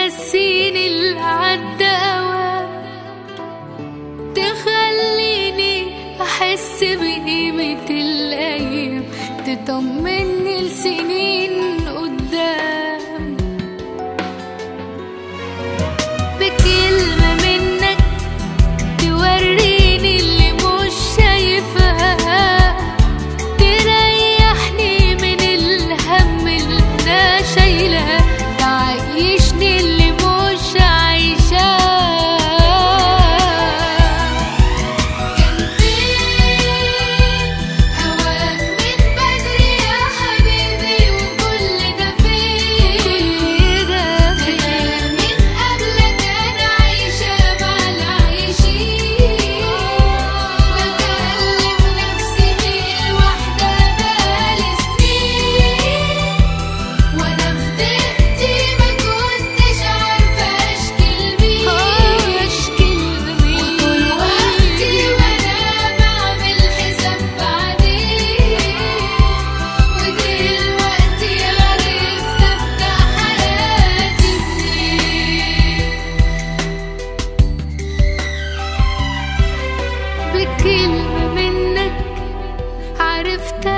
تنسيني اللي عدى أوام تخليني أحس بقيمة الأيام تطمني لسنين قدام بكلمة منك توريني اللي مش شايفاه تريحني من الهم اللي انا شايلاه تعيشني اللي مش عايشاه كان فين هواك من بدري يا حبيبي وكل ده فين ده من قبلك انا عايشة مع العايشين بكلم نفسي بالوحدة بقالي سنين وانا في ضيقتي ما كنتش عارفة اشكي لمين اشكي لمين وطول وقتي وانا بعمل حساب بعدين ودلوقتي عرفت ابدأ حياتي منين بكلمة منك عرفت